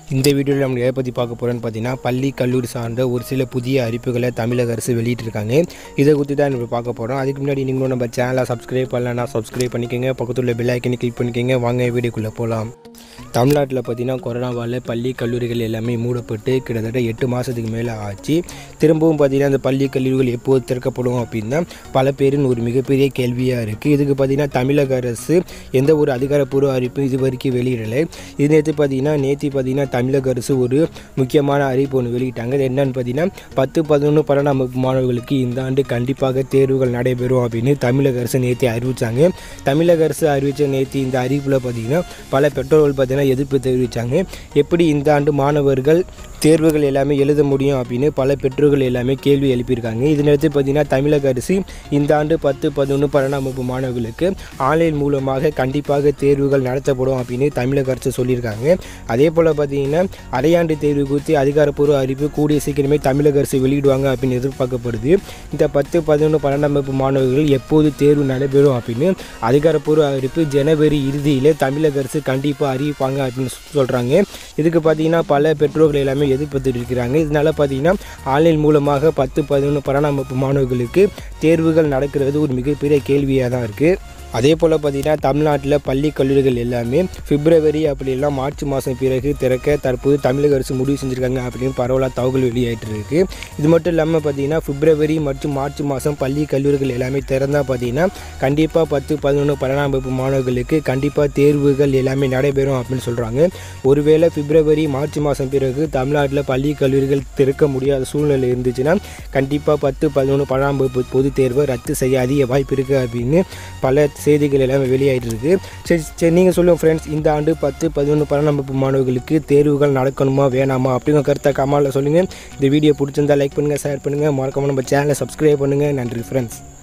இந்த வீடியோவில் நம்ம எதை பற்றி பார்க்க போகிறோன்னு பார்த்தீங்கன்னா பள்ளி கல்லூரி சார்ந்த ஒரு சில புதிய அறிவிப்புகளை தமிழக அரசு வெளியிட்டிருக்காங்க இதை குறித்து தான் நம்ம பார்க்க போகிறோம் அதுக்கு முன்னாடி நீங்களும் நம்ம சேனலை சப்ஸ்கிரைப் பண்ணலன்னா சப்ஸ்கிரைப் பண்ணிக்கோங்க பக்கத்தில் உள்ள பெல் ஐக்கனை கிளிக் பண்ணிக்கோங்க வாங்க வீடியோக்குள்ளே போகலாம் தமிழ்நாட்டில் பார்த்தீங்கன்னா கொரோனாவால் பள்ளி கல்லூரிகள் எல்லாமே மூடப்பட்டு கிட்டத்தட்ட எட்டு மாதத்துக்கு மேலே ஆச்சு திரும்பவும் பார்த்தீங்கன்னா அந்த பள்ளி கல்லூரிகள் எப்போது திறக்கப்படும் அப்படின்னா பல பேரின் ஒரு மிகப்பெரிய கேள்வியாக இருக்குது இதுக்கு பார்த்தீங்கன்னா தமிழக அரசு எந்த ஒரு அதிகாரப்பூர்வ அறிவிப்பும் இது வரைக்கும் வெளியிடலை இது நேற்று பார்த்தீங்கன்னா நேற்று பார்த்தீங்கன்னா தமிழக அரசு ஒரு முக்கியமான அறிவிப்பு ஒன்று வெளியிட்டாங்க அது என்னன்னு பார்த்தீங்கன்னா பத்து பதினொன்று பன்னெண்டாம் வகுப்பு மாணவர்களுக்கு இந்த ஆண்டு கண்டிப்பாக தேர்வுகள் நடைபெறும் அப்படின்னு தமிழக அரசு நேற்று அறிவித்தாங்க தமிழக அரசு அறிவித்த நேற்று இந்த அறிவிப்பில் பார்த்தீங்கன்னா பல பெற்றோர்கள் பார்த்தீங்கன்னா எதிர்ப்பு தெரிவித்தாங்க எப்படி இந்த ஆண்டு மாணவர்கள் தேர்வுகள் எல்லாமே எழுத முடியும் அப்படின்னு பல பெற்றோர்கள் எல்லாமே கேள்வி எழுப்பியிருக்காங்க இது நேரத்து பார்த்தீங்கன்னா தமிழக அரசு இந்த ஆண்டு பத்து பதினொன்று பன்னெண்டாம் வகுப்பு மாணவர்களுக்கு ஆன்லைன் மூலமாக கண்டிப்பாக தேர்வுகள் நடத்தப்படும் அப்படின்னு தமிழக அரசு சொல்லியிருக்காங்க அதே போல் பார்த்தீங்கன்னா அரையாண்டு தேர்வு குறித்து அதிகாரப்பூர்வ அறிவிப்பு கூடிய சீக்கிரமே தமிழக அரசு வெளியிடுவாங்க அப்படின்னு எதிர்பார்க்கப்படுது இந்த பத்து பதினொன்று பன்னெண்டாம் வகுப்பு மாணவர்கள் எப்போது தேர்வு நடைபெறும் அப்படின்னு அதிகாரப்பூர்வ அறிவிப்பு ஜனவரி இறுதியில் தமிழக அரசு கண்டிப்பாக அறிவிப்பாங்க அப்படின்னு சொல்கிறாங்க இதுக்கு பார்த்தீங்கன்னா பல பெற்றோர்கள் எல்லாமே எதிர்ப்பு தெரிவிக்கிறாங்க இதனால பார்த்தீங்கன்னா ஆன்லைன் மூலமாக பத்து பதினொன்று பன்னெண்டாம் வகுப்பு மாணவர்களுக்கு தேர்வுகள் நடக்கிறது ஒரு மிகப்பெரிய கேள்வியாக தான் இருக்குது அதே போல் பார்த்தீங்கன்னா தமிழ்நாட்டில் பள்ளி கல்லூரிகள் எல்லாமே பிப்ரவரி அப்படி எல்லாம் மார்ச் மாதம் பிறகு திறக்க தற்போது தமிழக அரசு முடிவு செஞ்சுருக்காங்க அப்படின்னு பரவலாக தகவல் வெளியாகிட்டு இருக்கு இது மட்டும் இல்லாமல் பார்த்தீங்கன்னா பிப்ரவரி மற்றும் மார்ச் மாதம் பள்ளி கல்லூரிகள் எல்லாமே திறந்தால் பார்த்தீங்கன்னா கண்டிப்பாக பத்து பதினொன்று பன்னெண்டாம் வகுப்பு மாணவர்களுக்கு கண்டிப்பாக தேர்வுகள் எல்லாமே நடைபெறும் அப்படின்னு சொல்கிறாங்க ஒருவேளை பிப்ரவரி மார்ச் மாதம் பிறகு தமிழ்நாட்டில் பள்ளி கல்லூரிகள் திறக்க முடியாத சூழ்நிலை இருந்துச்சுன்னா கண்டிப்பாக பத்து பதினொன்று பன்னெண்டாம் வகுப்பு பொதுத் தேர்வை ரத்து செய்ய அதிக வாய்ப்பு இருக்குது அப்படின்னு பல செய்திகள் எல்லாமே வெளியாகிட்டு இருக்கு சரி சரி நீங்கள் சொல்லுங்கள் ஃப்ரெண்ட்ஸ் இந்த ஆண்டு பத்து பதினொன்று பன்னெண்டாம் வகுப்பு மாணவர்களுக்கு தேர்வுகள் நடக்கணுமா வேணாமா அப்படிங்கிற கருத்தை கமாலில் சொல்லுங்கள் இந்த வீடியோ பிடிச்சிருந்தா லைக் பண்ணுங்கள் ஷேர் பண்ணுங்கள் மறக்காம நம்ம சேனலை சப்ஸ்கிரைப் பண்ணுங்கள் நன்றி ஃப்ரெண்ட்ஸ்